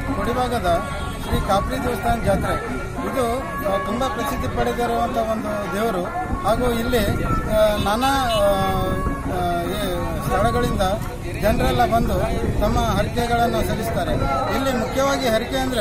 ಕೊಡಿಭಾಗದ ಶ್ರೀ ಕಾಪ್ರಿ ದೇವಸ್ಥಾನ ಜಾತ್ರೆ ಇದು ಆ, ತುಂಬ ಪ್ರಸಿದ್ಧಿ ಪಡೆದಿರುವಂಥ ಒಂದು ದೇವರು ಹಾಗೂ ಇಲ್ಲಿ ಆ, ನಾನಾ ಆ, ಆ, ಈ ಸ್ಥಳಗಳಿಂದ ಜನರೆಲ್ಲ ಬಂದು ತಮ್ಮ ಹರಕೆಗಳನ್ನು ಸಲ್ಲಿಸ್ತಾರೆ ಇಲ್ಲಿ ಮುಖ್ಯವಾಗಿ ಹರಕೆ ಅಂದರೆ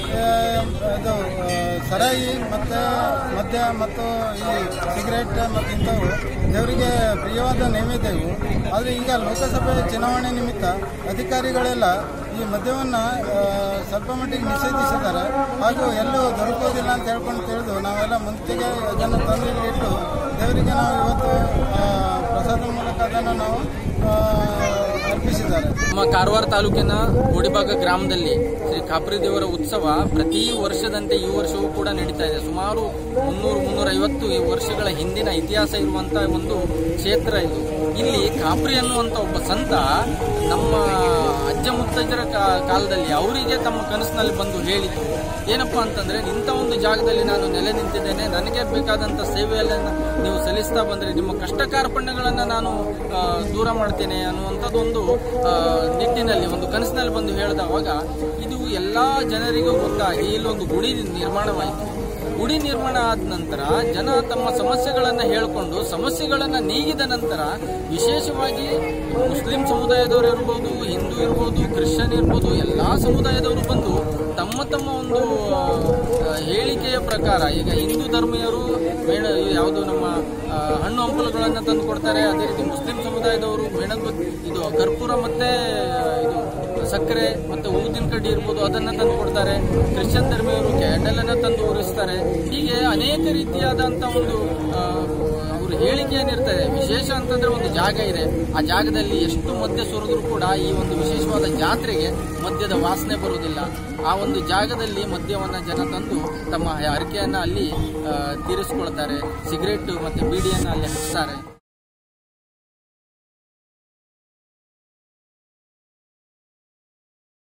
ಇದು ಆ, ಸರಾಯಿ ಮತ್ತು ಮದ್ಯ ಮತ್ತು ಈ ಸಿಗರೇಟ್ ಮತ್ತು ಇಂಥವು ದೇವರಿಗೆ ಪ್ರಿಯವಾದ ನೈವೇದ್ಯವು ಆದರೆ ಈಗ ಲೋಕಸಭೆ ಚುನಾವಣೆ ನಿಮಿತ್ತ ಅಧಿಕಾರಿಗಳೆಲ್ಲ ಈ ಮದ್ಯವನ್ನು ಸ್ವಲ್ಪ ಮಟ್ಟಿಗೆ ನಿಷೇಧಿಸಿದ್ದಾರೆ ಹಾಗೂ ಎಲ್ಲೂ ದೊರಕೋದಿಲ್ಲ ಅಂತ ಹೇಳ್ಕೊಂಡು ತಿಳಿದು ನಾವೆಲ್ಲ ಮುಂಚೆಗೆ ಅದನ್ನು ತಂದು ಇಲ್ಲಿ ಇಟ್ಟು ದೇವರಿಗೆ ನಾವು ಇವತ್ತು ಆ, ಪ್ರಸಾದ ಮೂಲಕ ಅದನ್ನು ನಾವು ಆ, ಅರ್ಪಿಸಿದ್ದಾರೆ ನಮ್ಮ ಕಾರವಾರ ತಾಲೂಕಿನ ಗೋಡಿಭಾಗ ಗ್ರಾಮದಲ್ಲಿ ಶ್ರೀ ಖಾಪ್ರಿ ದೇವರ ಉತ್ಸವ ಪ್ರತಿ ವರ್ಷದಂತೆ ಈ ವರ್ಷವೂ ಕೂಡ ನಡೀತಾ ಇದೆ ಸುಮಾರು ಮುನ್ನೂರು ಮುನ್ನೂರ ಐವತ್ತು ವರ್ಷಗಳ ಹಿಂದಿನ ಇತಿಹಾಸ ಇರುವಂತಹ ಒಂದು ಕ್ಷೇತ್ರ ಇದು ಇಲ್ಲಿ ಖಾಪ್ರಿ ಅನ್ನುವಂಥ ಒಬ್ಬ ಸಂತ ನಮ್ಮ ಅಜ್ಜ ಮುತ್ತಜ್ಜರ ಕಾ- ಕಾಲದಲ್ಲಿ ಅವರಿಗೆ ತಮ್ಮ ಕನಸಿನಲ್ಲಿ ಬಂದು ಹೇಳಿದ್ರು ಏನಪ್ಪಾ ಅಂತಂದ್ರೆ ಇಂಥ ಒಂದು ಜಾಗದಲ್ಲಿ ನಾನು ನೆಲೆ ನಿಂತಿದ್ದೇನೆ ನನಗೆ ಬೇಕಾದಂತ ಸೇವೆಯನ್ನು ನೀವು ಸಲ್ಲಿಸ್ತಾ ಬಂದ್ರೆ ನಿಮ್ಮ ಕಷ್ಟ ಕಾರ್ಪಣ್ಯಗಳನ್ನ ನಾನು ಆ, ದೂರ ಮಾಡ್ತೇನೆ ಅನ್ನುವಂಥದ್ದು ಒಂದು ಆ, ನಿಟ್ಟಿನಲ್ಲಿ ಒಂದು ಕನಸಿನಲ್ಲಿ ಬಂದು ಹೇಳಿದವಾಗ ಇದು ಎಲ್ಲಾ ಜನರಿಗೂ ಗೊತ್ತಾಗಿ ಇಲ್ಲೊಂದು ಗುಡಿ ನಿರ್ಮಾಣವಾಯಿತು ಗುಡಿ ನಿರ್ಮಾಣ ಆದ ನಂತರ ಜನ ತಮ್ಮ ಸಮಸ್ಯೆಗಳನ್ನ ಹೇಳಿಕೊಂಡು ಸಮಸ್ಯೆಗಳನ್ನ ನೀಗಿದ ನಂತರ ವಿಶೇಷವಾಗಿ ಮುಸ್ಲಿಂ ಸಮುದಾಯದವರು ಇರ್ಬೋದು ಹಿಂದೂ ಇರ್ಬೋದು ಕ್ರಿಶ್ಚಿಯನ್ ಇರ್ಬೋದು ಎಲ್ಲಾ ಸಮುದಾಯದವರು ಬಂದು ತಮ್ಮ ತಮ್ಮ ಒಂದು ಆ, ಹೇಳಿಕೆಯ ಪ್ರಕಾರ ಈಗ ಹಿಂದೂ ಧರ್ಮೀಯರು ಮೇಣ ಯಾವುದು ನಮ್ಮ ಆ, ಹಣ್ಣು ಹಂಪಲುಗಳನ್ನು ತಂದು ಕೊಡ್ತಾರೆ ಅದೇ ರೀತಿ ಮುಸ್ಲಿಂ ಸಮುದಾಯದವರು ಮೇಣದ ಇದು ಕರ್ಪೂರ ಮತ್ತೆ ಆ, ಇದು ಸಕ್ಕರೆ ಮತ್ತೆ ಊದಿನ ಕಡ್ಡಿ ಇರ್ಬೋದು ಅದನ್ನ ತಂದು ಕೊಡ್ತಾರೆ ಕ್ರಿಶ್ಚಿಯನ್ ಧರ್ಮೀಯರು ಕ್ಯಾಂಡಲ್ ಅನ್ನ ತಂದು ಉರಿಸ್ತಾರೆ ಹೀಗೆ ಅನೇಕ ರೀತಿಯಾದಂತ ಒಂದು ಆ, ಅವ್ರ ಹೇಳಿಕೆ ಏನಿರ್ತದೆ ವಿಶೇಷ ಅಂತಂದ್ರೆ ಒಂದು ಜಾಗ ಇದೆ ಆ ಜಾಗದಲ್ಲಿ ಎಷ್ಟು ಮದ್ಯ ಸುರಿದ್ರು ಕೂಡ ಈ ಒಂದು ವಿಶೇಷವಾದ ಜಾತ್ರೆಗೆ ಮದ್ಯದ ವಾಸನೆ ಬರುವುದಿಲ್ಲ ಆ ಒಂದು ಜಾಗದಲ್ಲಿ ಮದ್ಯವನ್ನ ಜನ ತಂದು ತಮ್ಮ ಹರಕೆಯನ್ನ ಅಲ್ಲಿ ಆ, ತೀರಿಸ್ಕೊಳ್ತಾರೆ ಸಿಗರೇಟ್ ಮತ್ತೆ ಬೀಡಿಯನ್ನ ಅಲ್ಲಿ ಹಚ್ತಾರೆ